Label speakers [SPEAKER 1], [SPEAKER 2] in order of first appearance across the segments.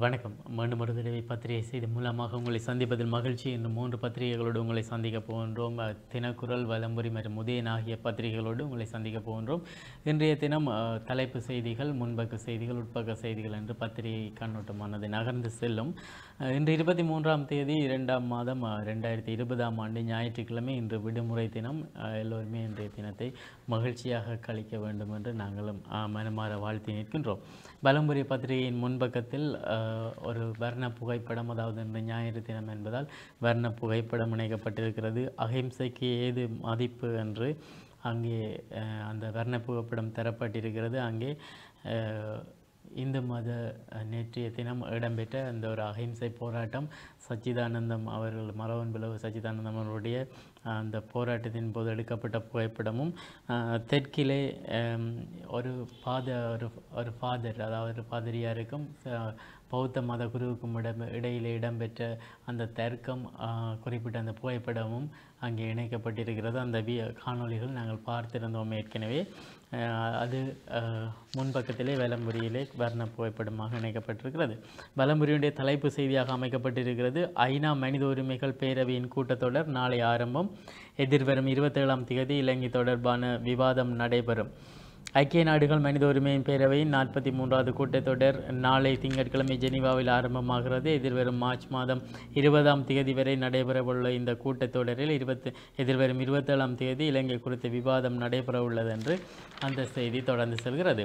[SPEAKER 1] வணக்கம் மீண்டும் ஒரு தடவை பத்திரிகை செய்தி மூலமாக உங்களை சந்திப்பதில் மகிழ்ச்சி இன்று மூன்று பத்திரிகைகளோடு உங்களை சந்திக்க போகின்றோம் அஹ், தினக்குரல் வலம்புரி மற்றும் உதயன் ஆகிய பத்திரிகைகளோடு உங்களை சந்திக்க போகின்றோம் இன்றைய தினம் அஹ், தலைப்பு செய்திகள் முன்பக்க செய்திகள் உட்பக்க செய்திகள் என்று பத்திரிகை கண்ணோட்டமானது நகர்ந்து செல்லும் அஹ், இன்று இருபத்தி மூன்றாம் தேதி இரண்டாம் மாதம் அஹ், ரெண்டாயிரத்தி இருபதாம் ஆண்டு ஞாயிற்றுக்கிழமை இன்று விடுமுறை தினம் அஹ், எல்லோருமே இன்றைய தினத்தை மகிழ்ச்சியாக கழிக்க வேண்டும் என்று நாங்களும் அஹ், மனமாற வாழ்த்தி நிற்கின்றோம் பலம்புரி பத்திரிகையின் முன்பக்கத்தில் அஹ், ஒரு வர்ண புகைப்படம் அதாவது இன்று ஞாயிறு தினம் என்பதால் வர்ண புகைப்படம் இணைக்கப்பட்டிருக்கிறது அகிம்சைக்கு ஏது மதிப்பு என்று அங்கே அஹ், அந்த வர்ண புகைப்படம் தரப்பட்டிருக்கிறது அங்கே அஹ், இந்து மத அஹ், நேற்றைய தினம் இடம்பெற்ற அந்த ஒரு அகிம்சை போராட்டம் சச்சிதானந்தம் அவர்கள் மரவன் பிளவு சச்சிதானந்தம் அவர்களுடைய அஹ், அந்த போராட்டத்தின் போது எடுக்கப்பட்ட புகைப்படமும் அஹ், தெற்கிலே அம், ஒரு பாத ஒரு ஒரு ஃபாதர் அதாவது ஒரு பாதிரியாருக்கும் ச- பௌத்த மத குருவுக்கும் இடம் இடையிலே இடம்பெற்ற அந்த தர்க்கம் அஹ், குறிப்பிட்ட அந்த புகைப்படமும் அங்கே இணைக்கப்பட்டிருக்கிறது அந்த வி காணொளிகள் நாங்கள் பார்த்திருந்தோம் ஏற்கனவே அஹ், அது அஹ், முன்பக்கத்திலே வலம்புரியிலே வர்ண புகைப்படமாக இணைக்கப்பட்டிருக்கிறது வலம்புரியுடைய தலைப்பு செய்தியாக அமைக்கப்பட்டிருக்கிறது ஐநா மனித உரிமைகள் பேரவையின் கூட்டத்தொடர் நாளை ஆரம்பம் எதிர்வரும் இருபத்தேழாம் தேதி இலங்கை தொடர்பான விவாதம் நடைபெறும் ஐக்கிய நாடுகள் மனித உரிமையின் பேரவையின் நாற்பத்தி மூன்றாவது கூட்டத்தொடர் நாளை திங்கட்கிழமை ஜெனீவாவில் ஆரம்பமாகிறது எதிர்வரும் மார்ச் மாதம் இருபதாம் தேதி வரை நடைபெறவுள்ள இந்த கூட்டத்தொடரில் இருபத்தி எதிர்வரும் இருபத்தேழாம் தேதி இலங்கை குறித்த விவாதம் நடைபெற உள்ளது என்று அந்த செய்தி தொடர்ந்து செல்கிறது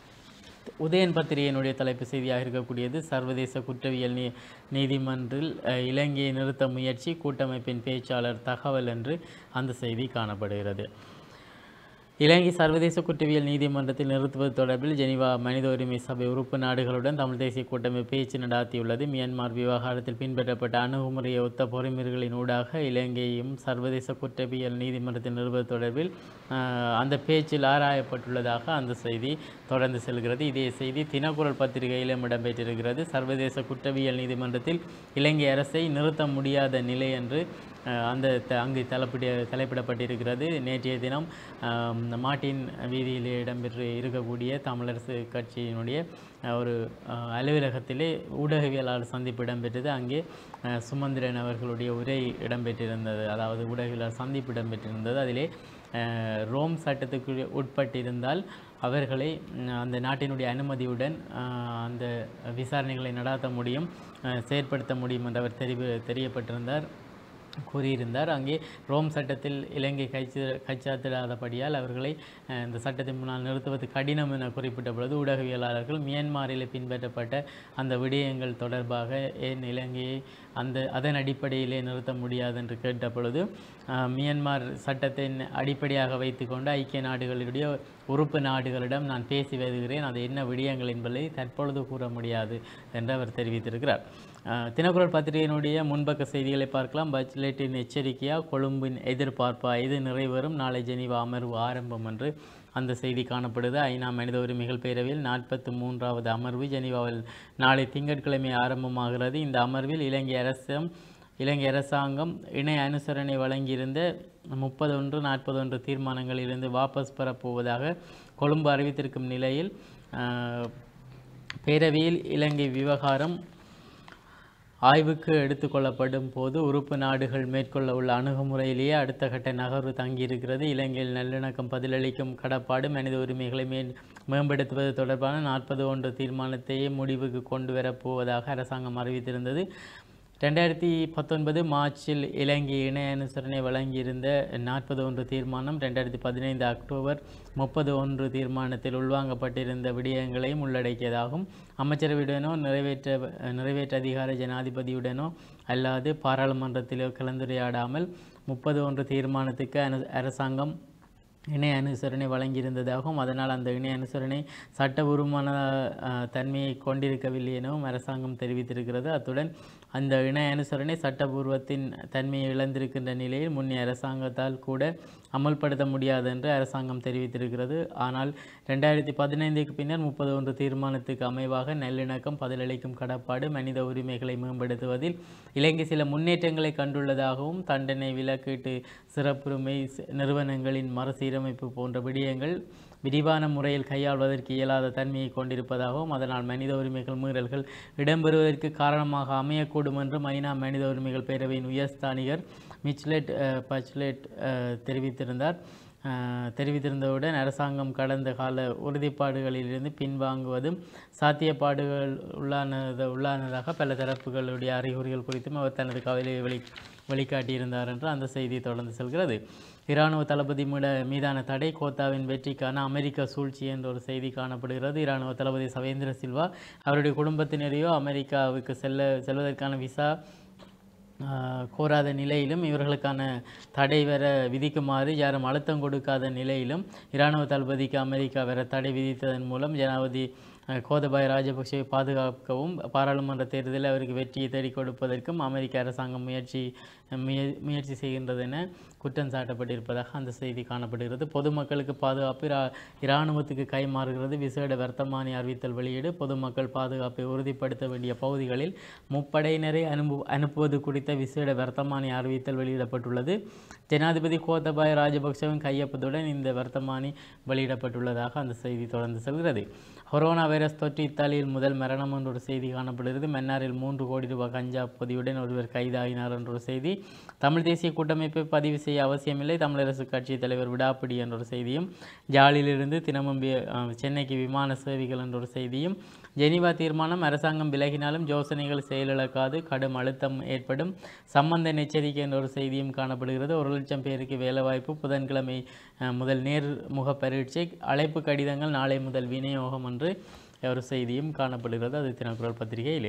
[SPEAKER 1] உதயன் பத்திரிகையினுடைய தலைப்பு செய்தியாக இருக்கக்கூடியது சர்வதேச குற்றவியல் நீ நீதிமன்றில் அஹ், இலங்கையை நிறுத்த முயற்சி கூட்டமைப்பின் பேச்சாளர் தகவல் என்று அந்த செய்தி காணப்படுகிறது இலங்கை சர்வதேச குற்றவியல் நீதிமன்றத்தில் நிறுத்துவது தொடர்பில் ஜெனீவா மனித உரிமை சபை உறுப்பு நாடுகளுடன் தமிழ் தேசிய கூட்டமைப்பு பேச்சு நடாத்தியுள்ளது மியான்மர் விவகாரத்தில் பின்பற்றப்பட்ட அணுகுமுறையை ஒத்த பொறிமுறைகளின் ஊடாக இலங்கையும் சர்வதேச குற்றவியல் நீதிமன்றத்தில் நிறுவுவது தொடர்பில் ஆஹ், அந்த பேச்சில் ஆராயப்பட்டுள்ளதாக அந்த செய்தி தொடர்ந்து செல்கிறது இதே செய்தி தினக்குரல் பத்திரிகையிலும் இடம்பெற்றிருக்கிறது சர்வதேச குற்றவியல் நீதிமன்றத்தில் இலங்கை அரசை நிறுத்த முடியாத நிலை என்று அஹ், அந்த த- அங்கு தலைப்பிட தலைப்பிடப்பட்டிருக்கிறது நேற்றைய தினம் ஆம், மார்ட்டின் வீதியில் இடம்பெற்று இருக்கக்கூடிய தமிழரசு கட்சியினுடைய அஹ், ஒரு அஹ், அலுவலகத்திலே ஊடகவியலாளர் சந்திப்பு இடம்பெற்றது அங்கே அஹ், சுமந்திரன் அவர்களுடைய உரை இடம்பெற்றிருந்தது அதாவது ஊடகவியலாளர் சந்திப்பு இடம்பெற்றிருந்தது அதிலே அஹ், ரோம் சட்டத்துக்கு உட்பட்டிருந்தால் அவர்களை ம், அந்த நாட்டினுடைய அனுமதியுடன் அஹ், அந்த விசாரணைகளை நடாத்த முடியும் அஹ், செயற்படுத்த முடியும் என்று அவர் தெரிய தெரியப்பட்டிருந்தார் கூறியிருந்தார் அங்கே ரோம் சட்டத்தில் இலங்கை கைச்சு கைச்சாத்திடாதபடியால் அவர்களை அஹ், இந்த சட்டத்தின் முன்னால் நிறுத்துவது கடினம் என குறிப்பிட்ட பொழுது ஊடகவியலாளர்கள் மியான்மரில் பின்பற்றப்பட்ட அந்த விடயங்கள் தொடர்பாக ஏன் இலங்கையை அந்த அதன் அடிப்படையிலே நிறுத்த முடியாது என்று கேட்ட பொழுது அஹ், மியான்மர் சட்டத்தின் அடிப்படையாக வைத்துக்கொண்டு ஐக்கிய நாடுகளுடைய உறுப்பு நாடுகளிடம் நான் பேசி வருகிறேன் அது என்ன விடயங்கள் என்பதை தற்பொழுது கூற முடியாது என்று அவர் தெரிவித்திருக்கிறார் அஹ், தினக்குரல் பத்திரிகையினுடைய முன்பக்க செய்திகளை பார்க்கலாம் பட்ஜெட்டின் எச்சரிக்கையா கொழும்பின் எதிர்பார்ப்பா இது நிறைவேறும் நாளை ஜெனீவா அமர்வு ஆரம்பம் என்று அந்த செய்தி காணப்படுது ஐநா மனித உரிமைகள் பேரவையில் நாற்பத்தி மூன்றாவது அமர்வு ஜெனீவாவில் நாளை திங்கட்கிழமை ஆரம்பமாகிறது இந்த அமர்வில் இலங்கை அரசும் இலங்கை அரசாங்கம் இணை அனுசரணை வழங்கியிருந்த முப்பது ஒன்று நாற்பது ஒன்று தீர்மானங்களிலிருந்து வாபஸ் பெறப்போவதாக கொழும்பு அறிவித்திருக்கும் நிலையில் அஹ், பேரவையில் இலங்கை விவகாரம் ஆய்வுக்கு எடுத்துக்கொள்ளப்படும் போது உறுப்பு நாடுகள் மேற்கொள்ள உள்ள அணுகுமுறையிலேயே அடுத்த கட்ட நகர்வு தங்கியிருக்கிறது இலங்கையில் நல்லிணக்கம் பதிலளிக்கும் கடப்பாடு மனித உரிமைகளை மே மேம்படுத்துவது தொடர்பான நாற்பது ஒன்று தீர்மானத்தையே முடிவுக்கு கொண்டு வரப்போவதாக அரசாங்கம் அறிவித்திருந்தது ரெண்டாயிரத்தி பத்தொன்பது மார்ச்சில் இலங்கை இணை அனுசரணை வழங்கியிருந்த நாற்பது ஒன்று தீர்மானம் ரெண்டாயிரத்தி பதினைந்து அக்டோபர் முப்பது ஒன்று தீர்மானத்தில் உள்வாங்கப்பட்டிருந்த விடயங்களையும் உள்ளடக்கியதாகும் அமைச்சரவையுடனோ நிறைவேற்ற நிறைவேற்ற அதிகார ஜனாதிபதியுடனோ அல்லாது பாராளுமன்றத்திலோ கலந்துரையாடாமல் முப்பது ஒன்று தீர்மானத்துக்கு அனு அரசாங்கம் இணை அனுசரணை வழங்கியிருந்ததாகவும் அதனால் அந்த இணை அனுசரணை சட்டபூர்வமான அஹ், தன்மையை கொண்டிருக்கவில்லை எனவும் அரசாங்கம் தெரிவித்திருக்கிறது அத்துடன் அந்த இணை அனுசரணை சட்டபூர்வத்தின் தன்மையை இழந்திருக்கின்ற நிலையில் முன்னே அரசாங்கத்தால் கூட அமல்படுத்த முடியாது என்று அரசாங்கம் தெரிவித்திருக்கிறது ஆனால் ரெண்டாயிரத்தி பதினைந்துக்கு பின்னர் முப்பது ஒன்று தீர்மானத்துக்கு அமைவாக நல்லிணக்கம் பதிலளிக்கும் கடப்பாடு மனித உரிமைகளை மேம்படுத்துவதில் இலங்கை சில முன்னேற்றங்களை கண்டுள்ளதாகவும் தண்டனை விலக்கீட்டு சிறப்புரிமை சி- நிறுவனங்களின் மறுசீரமைப்பு போன்ற விடயங்கள் விரிவான முறையில் கையாள்வதற்கு இயலாத தன்மையை கொண்டிருப்பதாகவும் அதனால் மனித உரிமைகள் மீறல்கள் இடம்பெறுவதற்கு காரணமாக அமையக்கூடும் என்றும் ஐநா மனித உரிமைகள் பேரவையின் உயர்ஸ்தானிகர் மிச்லெட் அஹ், பச்லெட் அஹ், தெரிவித்திருந்தார் அஹ், தெரிவித்திருந்தவுடன் அரசாங்கம் கடந்த கால உறுதிப்பாடுகளிலிருந்து பின்வாங்குவதும் சாத்தியப்பாடுகள் உள்ளானது உள்ளானதாக பல தரப்புகளுடைய அறிகுறிகள் குறித்தும் அவர் தனது கவலையை வெளி வெளிக்காட்டியிருந்தார் என்று அந்த செய்தி தொடர்ந்து செல்கிறது இராணுவ தளபதி மீட மீதான தடை கோத்தாவின் வெற்றிக்கான அமெரிக்க சூழ்ச்சி என்ற ஒரு செய்தி காணப்படுகிறது இராணுவ தளபதி சவேந்திர சில்வா அவருடைய குடும்பத்தினரையோ அமெரிக்காவுக்கு செல்ல செல்வதற்கான விசா ஆஹ் கோராத நிலையிலும் இவர்களுக்கான தடை வர விதிக்குமாறு யாரும் அழுத்தம் கொடுக்காத நிலையிலும் இராணுவ தளபதிக்கு அமெரிக்கா வர தடை விதித்ததன் மூலம் ஜனாதிபதி அஹ், கோதபாய ராஜபக்சவை பாதுகாக்கவும் பாராளுமன்ற தேர்தலில் அவருக்கு வெற்றியை தேடிக் கொடுப்பதற்கும் அமெரிக்க அரசாங்கம் முயற்சி முய முயற்சி செய்கின்றது என குற்றம் சாட்டப்பட்டிருப்பதாக அந்த செய்தி காணப்படுகிறது பொதுமக்களுக்கு பாதுகாப்பு இரா இராணுவத்துக்கு கைமாறுகிறது விசேட வர்த்தமானி அறிவித்தல் வெளியீடு பொதுமக்கள் பாதுகாப்பை உறுதிப்படுத்த வேண்டிய பகுதிகளில் முப்படையினரை அனுப்பு அனுப்புவது குறித்த விசேட வர்த்தமானி அறிவித்தல் வெளியிடப்பட்டுள்ளது ஜனாதிபதி கோத்தபாய ராஜபக்சவின் கையொப்பத்துடன் இந்த வர்த்தமானி வெளியிடப்பட்டுள்ளதாக அந்த செய்தி தொடர்ந்து செல்கிறது கொரோனா வைரஸ் தொற்று இத்தாலியில் முதல் மரணம் என்ற ஒரு செய்தி காணப்படுகிறது மன்னாரில் மூன்று கோடி ரூபாய் கஞ்சா பொதியுடன் ஒருவர் கைதாகினார் என்ற ஒரு செய்தி தமிழ் தேசிய கூட்டமைப்பை பதிவு செய்ய அவசியமில்லை தமிழரசு கட்சி தலைவர் விடாப்பிடி என்ற ஒரு செய்தியும் ஜாலிலிருந்து தினமும் வி- அஹ் சென்னைக்கு விமான சேவைகள் என்ற ஒரு செய்தியும் ஜெனீவா தீர்மானம் அரசாங்கம் விலகினாலும் யோசனைகள் செயலிழக்காது கடும் அழுத்தம் ஏற்படும் சம்பந்த எச்சரிக்கை என்ற ஒரு செய்தியும் காணப்படுகிறது ஒரு லட்சம் பேருக்கு வேலைவாய்ப்பு புதன்கிழமை அஹ், முதல் நேர்முக பரீட்சை அழைப்பு கடிதங்கள் நாளை முதல் விநியோகம் என்று ஒரு செய்தியும் காணப்படுகிறது அது தினக்குரல் பத்திரிகையிலே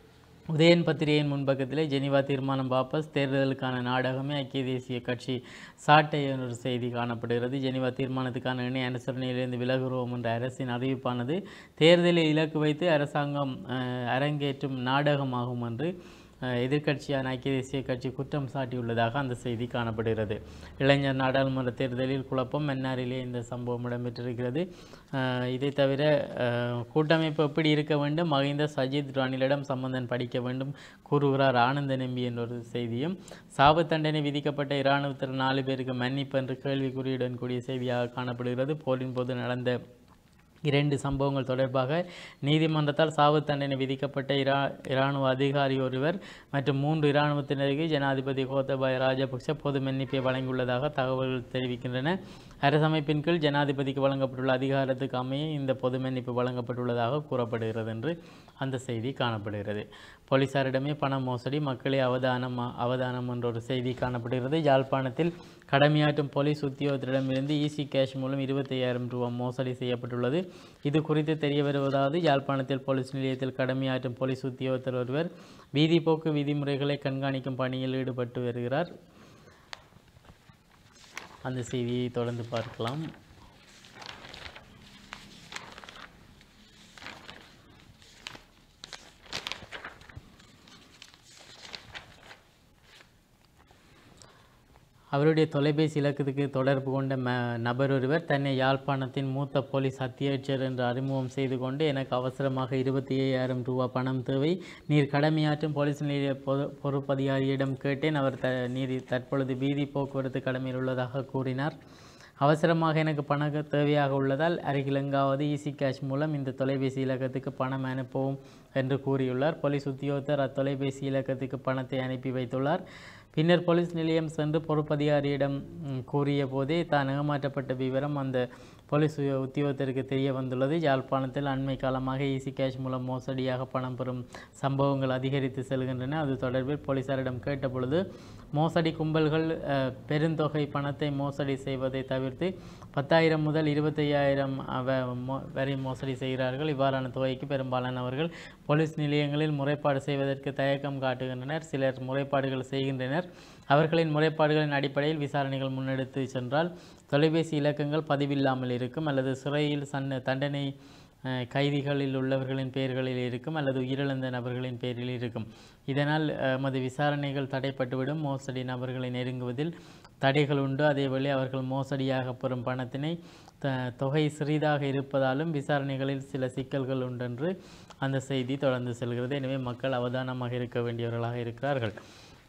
[SPEAKER 1] உதயன் பத்திரிகையின் முன்பக்கத்திலே ஜெனிவா தீர்மானம் வாபஸ் தேர்தலுக்கான நாடகமே ஐக்கிய தேசிய கட்சி சாட்டை என்ற ஒரு செய்தி காணப்படுகிறது ஜெனிவா தீர்மானத்துக்கான இணை அனுசரணையிலிருந்து விலகுறோம் என்ற அரசின் அறிவிப்பானது தேர்தலில் இலக்கு வைத்து அரசாங்கம் அஹ், அரங்கேற்றும் நாடகமாகும் என்று அஹ், எதிர்க்கட்சியான ஐக்கிய தேசிய கட்சி குற்றம் சாட்டியுள்ளதாக அந்த செய்தி காணப்படுகிறது இளைஞர் நாடாளுமன்ற தேர்தலில் குழப்பம் மன்னாரிலே இந்த சம்பவம் இடம்பெற்றிருக்கிறது அஹ், இதை தவிர அஹ், கூட்டமைப்பு எப்படி இருக்க வேண்டும் மகிந்த சஜித் ரணிலிடம் சம்பந்தன் படிக்க வேண்டும் கூறுகிறார் ஆனந்த நம்பி என்ற ஒரு செய்தியும் சாவு தண்டனை விதிக்கப்பட்ட இராணுவத்தினர் நாலு பேருக்கு மன்னிப்பு என்று கேள்விக்குறியுடன் கூடிய செய்தியாக காணப்படுகிறது போரின் போது நடந்த இரண்டு சம்பவங்கள் தொடர்பாக நீதிமன்றத்தால் சாவு தண்டனை விதிக்கப்பட்ட இரா இராணுவ அதிகாரி ஒருவர் மற்றும் மூன்று இராணுவத்தினருக்கு ஜனாதிபதி கோத்தபாய ராஜபக்ஷ பொது மன்னிப்பை வழங்கியுள்ளதாக தகவல்கள் தெரிவிக்கின்றன அரசமைப்பின் கீழ் ஜனாதிபதிக்கு வழங்கப்பட்டுள்ள அதிகாரத்துக்கு அமைய இந்த பொது மன்னிப்பு வழங்கப்பட்டுள்ளதாக கூறப்படுகிறது என்று அந்த செய்தி காணப்படுகிறது போலீசாரிடமே பண மோசடி மக்களே அவதானம் அவதானம் என்ற ஒரு செய்தி காணப்படுகிறது யாழ்ப்பாணத்தில் கடமையாற்றும் போலீஸ் உத்தியோகத்திடமிருந்து ஈசி கேஷ் மூலம் இருபத்தையாயிரம் ரூபாய் மோசடி செய்யப்பட்டுள்ளது இது குறித்து தெரிய வருவதாவது யாழ்ப்பாணத்தில் போலீஸ் நிலையத்தில் கடமையாற்றும் போலீஸ் உத்தியோகத்தர் ஒருவர் வீதி போக்கு விதிமுறைகளை கண்காணிக்கும் பணியில் ஈடுபட்டு வருகிறார் அந்த செய்தியை தொடர்ந்து பார்க்கலாம் அவருடைய தொலைபேசி இலக்கத்துக்கு தொடர்பு கொண்ட ம நபர் ஒருவர் தன்னை யாழ்ப்பாணத்தின் மூத்த போலீஸ் அத்தியட்சர் என்று அறிமுகம் செய்து கொண்டு எனக்கு அவசரமாக இருபத்தி ஐயாயிரம் ரூபாய் பணம் தேவை நீர் கடமையாற்றும் போலீஸ் நிலைய பொது பொறுப்பதிகாரியிடம் கேட்டேன் அவர் த நீர் தற்பொழுது வீதி போக்குவரத்து கடமையில் உள்ளதாக கூறினார் அவசரமாக எனக்கு பண தேவையாக உள்ளதால் அருகில் எங்காவது ஈசி கேஷ் மூலம் இந்த தொலைபேசி இலக்கத்துக்கு பணம் அனுப்பவும் என்று கூறியுள்ளார் போலீஸ் உத்தியோகத்தர் அத்தொலைபேசி இலக்கத்துக்கு பணத்தை அனுப்பி வைத்துள்ளார் பின்னர் போலீஸ் நிலையம் சென்று பொறுப்பதிகாரியிடம் ம், கூறிய போதே தான் ஏமாற்றப்பட்ட விவரம் அந்த போலீஸ் உய- உத்தியோகத்தருக்கு தெரிய வந்துள்ளது யாழ்ப்பாணத்தில் அண்மை காலமாக ஈசி கேஷ் மூலம் மோசடியாக பணம் பெறும் சம்பவங்கள் அதிகரித்து செல்கின்றன அது தொடர்பில் போலீசாரிடம் கேட்டபொழுது மோசடி கும்பல்கள் அஹ், பெருந்தொகை பணத்தை மோசடி செய்வதை தவிர்த்து பத்தாயிரம் முதல் இருபத்தையாயிரம் வரை மோசடி செய்கிறார்கள் இவ்வாறான தொகைக்கு பெரும்பாலானவர்கள் போலீஸ் நிலையங்களில் முறைப்பாடு செய்வதற்கு தயக்கம் காட்டுகின்றனர் சிலர் முறைப்பாடுகள் செய்கின்றனர் அவர்களின் முறைப்பாடுகளின் அடிப்படையில் விசாரணைகள் முன்னெடுத்து சென்றால் தொலைபேசி இலக்கங்கள் பதிவில்லாமல் இருக்கும் அல்லது சிறையில் சன்ன தண்டனை அஹ், கைதிகளில் உள்ளவர்களின் பெயர்களில் இருக்கும் அல்லது உயிரிழந்த நபர்களின் பெயரில் இருக்கும் இதனால் அஹ், எமது விசாரணைகள் தடைப்பட்டுவிடும் மோசடி நபர்களை நெருங்குவதில் தடைகள் உண்டு அதேவேளை அவர்கள் மோசடியாக பெறும் பணத்தினை த தொகை சிறிதாக இருப்பதாலும் விசாரணைகளில் சில சிக்கல்கள் உண்டென்று அந்த செய்தி தொடர்ந்து செல்கிறது எனவே மக்கள் அவதானமாக இருக்க வேண்டியவர்களாக இருக்கிறார்கள்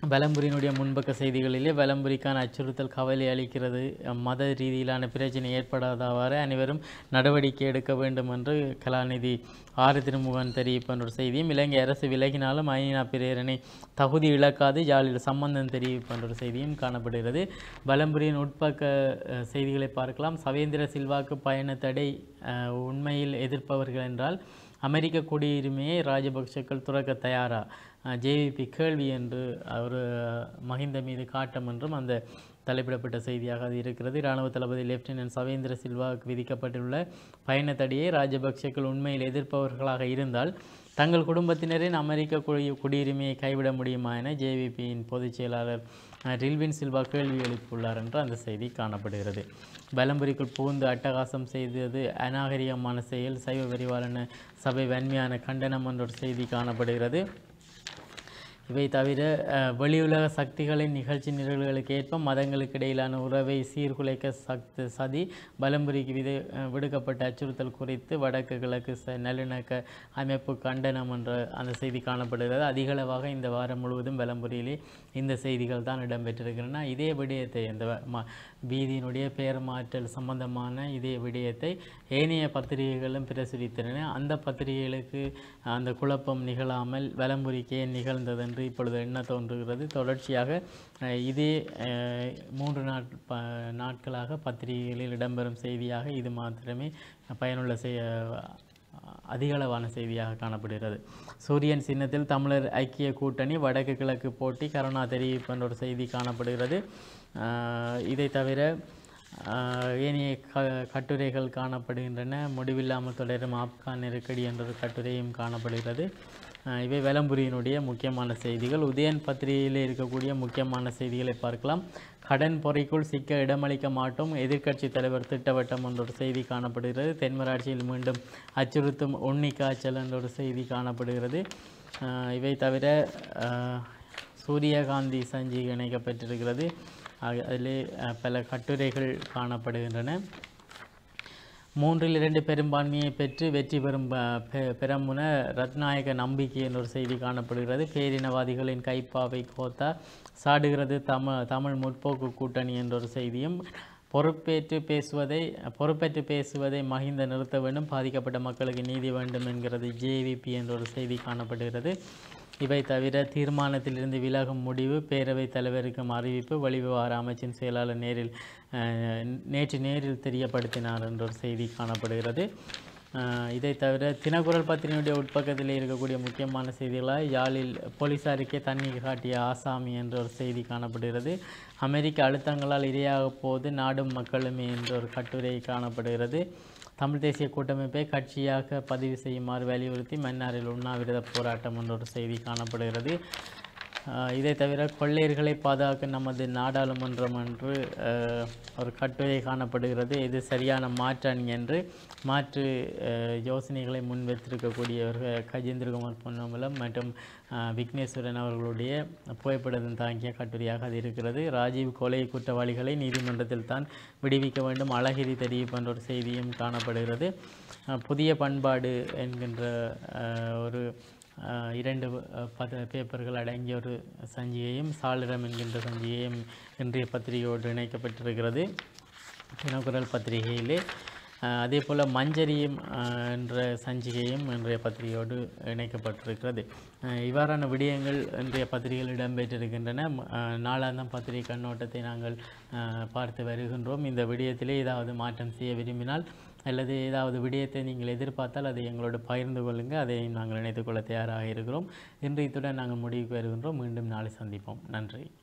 [SPEAKER 1] வலம்புரியினுடைய முன்பக்க செய்திகளிலே வலம்புரிக்கான அச்சுறுத்தல் கவலை அளிக்கிறது மத ரீதியிலான பிரச்சனை ஏற்படாதவாறு அனைவரும் நடவடிக்கை எடுக்க வேண்டும் என்று கலாநிதி ஆறு திருமுகன் தெரிவிப்பன்ற ஒரு செய்தியும் இலங்கை அரசு விலகினாலும் ஐநா பிரேரணை தகுதி இழக்காது யாழில் சம்பந்தம் தெரிவிப்பன்ற ஒரு செய்தியும் காணப்படுகிறது வலம்புரியின் உட்பக்க அஹ், செய்திகளை பார்க்கலாம் சவேந்திர சில்வாக்கு பயண தடை அஹ், உண்மையில் எதிர்ப்பவர்கள் என்றால் அமெரிக்க குடியுரிமையை ராஜபக்சக்கள் துறக்க தயாரா ஜேவிபி கேள்வி என்று அவர் மஹிந்த மீது காட்டம் என்றும் அந்த தலைப்பிடப்பட்ட செய்தியாக அது இருக்கிறது இராணுவ தளபதி லெப்டினன்ட் சவேந்திர சில்வாவுக்கு விதிக்கப்பட்டுள்ள பயண தடையை ராஜபக்சேக்கள் உண்மையில் எதிர்ப்பவர்களாக இருந்தால் தங்கள் குடும்பத்தினரின் அமெரிக்க குடி குடியுரிமையை கைவிட முடியுமா என ஜேவிபியின் பொதுச் செயலாளர் அஹ், ரில்வின் சில்வா கேள்வி எழுப்பியுள்ளார் என்று அந்த செய்தி காணப்படுகிறது பலம்புரிக்குள் புகுந்து அட்டகாசம் செய்தது அநாகரிகமான செயல் சைவ விரிவாளன சபை வன்மையான கண்டனம் என்ற ஒரு செய்தி காணப்படுகிறது இவை தவிர அஹ், வெளியுலக சக்திகளின் நிகழ்ச்சி நிரல்களுக்கு ஏற்ப மதங்களுக்கு இடையிலான உறவை சீர்குலைக்க சக்தி சதி பலம்புரிக்கு விது அஹ், விடுக்கப்பட்ட அச்சுறுத்தல் குறித்து வடக்கு கிழக்கு ச நல்லிணக்க அமைப்பு கண்டனம் என்ற அந்த செய்தி காணப்படுகிறது அதிகளவாக இந்த வாரம் முழுவதும் பலம்புரியிலே இந்த செய்திகள் தான் இடம்பெற்றிருக்கின்றன இதே விடயத்தை இந்த வ- ம- வீதியினுடைய பெயர் மாற்றல் சம்பந்தமான இதே விடயத்தை ஏனைய பத்திரிகைகளும் பிரசுரித்தன அந்த பத்திரிகைகளுக்கு அந்த குழப்பம் நிகழாமல் வலம்புரிக்கு ஏன் நிகழ்ந்தது என்று இப்பொழுது எண்ண தோன்றுகிறது தொடர்ச்சியாக அஹ், இதே அஹ், மூன்று நாட் ப நாட்களாக பத்திரிகைகளில் இடம்பெறும் செய்தியாக இது மாத்திரமே பயனுள்ள செய் அதிகளவான செய்தியாக காணப்படுகிறது சூரியன் சின்னத்தில் தமிழர் ஐக்கிய கூட்டணி வடக்கு கிழக்கு போட்டி கருணா தெரிவிப்பு என்ற ஒரு செய்தி காணப்படுகிறது ஆஹ் இதை தவிர ஆஹ் ஏனைய க கட்டுரைகள் காணப்படுகின்றன முடிவில்லாமல் தொடரும் ஆப்கான் நெருக்கடி என்ற ஒரு கட்டுரையும் காணப்படுகிறது ஆஹ் இவை வெலம்புரியினுடைய முக்கியமான செய்திகள் உதயன் பத்திரிகையில் இருக்கக்கூடிய முக்கியமான செய்திகளை பார்க்கலாம் கடன் பொறைக்குள் சிக்க இடமளிக்க மாட்டோம் எதிர்க்கட்சி தலைவர் திட்டவட்டம் என்ற ஒரு செய்தி காணப்படுகிறது தென்மராட்சியில் மீண்டும் அச்சுறுத்தும் உண்ணி காய்ச்சல் என்ற ஒரு செய்தி காணப்படுகிறது ஆஹ் இவை தவிர ஆஹ் சூரியகாந்தி சஞ்சி இணைக்கப்பட்டிருக்கிறது ஆக- அதிலே அஹ், பல கட்டுரைகள் காணப்படுகின்றன மூன்றில் இரண்டு பெரும்பான்மையை பெற்று வெற்றி பெறும் ப- பெ- பெரமுன ரத்நாயக நம்பிக்கை என்ற ஒரு செய்தி காணப்படுகிறது பேரினவாதிகளின் கைப்பாவை கோத்தா சாடுகிறது தமிழ் தமிழ் முற்போக்கு கூட்டணி என்ற ஒரு செய்தியும் பொறுப்பேற்று பேசுவதை பொறுப்பேற்று பேசுவதை மஹிந்த நிறுத்த வேண்டும் பாதிக்கப்பட்ட மக்களுக்கு நீதி வேண்டும் என்கிறது ஜேவிபி என்ற ஒரு செய்தி காணப்படுகிறது இவை தவிர தீர்மானத்திலிருந்து விலகும் முடிவு பேரவைத் தலைவருக்கும் அறிவிப்பு வெளிவிவகார அமைச்சின் செயலாளர் நேரில் அஹ், நேற்று நேரில் தெரியப்படுத்தினார் என்ற ஒரு செய்தி காணப்படுகிறது அஹ், இதை தவிர தினக்குரல் பத்திரிகையுடைய உட்பக்கத்தில் இருக்கக்கூடிய முக்கியமான செய்திகளாக யாழில் போலீசாருக்கே தண்ணி காட்டிய ஆசாமி என்ற ஒரு செய்தி காணப்படுகிறது அமெரிக்க அழுத்தங்களால் இரையாக போது நாடும் மக்களுமே என்ற ஒரு கட்டுரை காணப்படுகிறது தமிழ் தேசிய கூட்டமைப்பை கட்சியாக பதிவு செய்யுமாறு வலியுறுத்தி மன்னாரில் உண்ணாவிரத போராட்டம் என்ற ஒரு செய்தி காணப்படுகிறது ஆஹ் இதை தவிர கொள்ளையர்களை பாதுகாக்க நமது நாடாளுமன்றம் என்று ஆஹ், ஒரு கட்டுரை காணப்படுகிறது இது சரியான மாற்றணி என்று மாற்று ஆஹ், யோசனைகளை முன்வைத்திருக்கக்கூடியவர்கள் கஜேந்திரகுமார் பொன்னம்பலம் மற்றும் ஆஹ், விக்னேஸ்வரன் அவர்களுடைய புகைப்படம் தாங்கிய கட்டுரையாக அது இருக்கிறது ராஜீவ் கொலை குற்றவாளிகளை நீதிமன்றத்தில் தான் விடுவிக்க வேண்டும் அழகிரி தெரிவிப்பு என்ற ஒரு செய்தியும் காணப்படுகிறது ஆஹ், புதிய பண்பாடு என்கின்ற ஆஹ், ஒரு ஆஹ் இரண்டு அஹ், பத பேப்பர்கள் அடங்கிய ஒரு சஞ்சிகையும் சாளிரம் என்கின்ற சஞ்சிகையும் இன்றைய பத்திரிகையோடு இணைக்கப்பட்டிருக்கிறது தினக்குரல் பத்திரிகையிலே ஆஹ் அதே போல் மஞ்சரியும் ஆஹ் என்ற சஞ்சிகையும் இன்றைய பத்திரிகையோடு இணைக்கப்பட்டிருக்கிறது ஆஹ் இவ்வாறான விடயங்கள் இன்றைய பத்திரிகையில் இடம்பெற்றிருக்கின்றன ம- ஆஹ் நாளாந்தம் பத்திரிகை கண்ணோட்டத்தை நாங்கள் ஆஹ் பார்த்து வருகின்றோம் இந்த விடயத்திலே ஏதாவது மாற்றம் செய்ய விரும்பினால் அல்லது ஏதாவது விடயத்தை நீங்கள் எதிர்பார்த்தால் அதை எங்களோடு பகிர்ந்து கொள்ளுங்கள் அதை நாங்கள் இணைத்துக்கொள்ள தயாராக இருக்கிறோம் இன்று இத்துடன் நாங்கள் முடிவுக்கு வருகின்றோம் மீண்டும் நாளை சந்திப்போம் நன்றி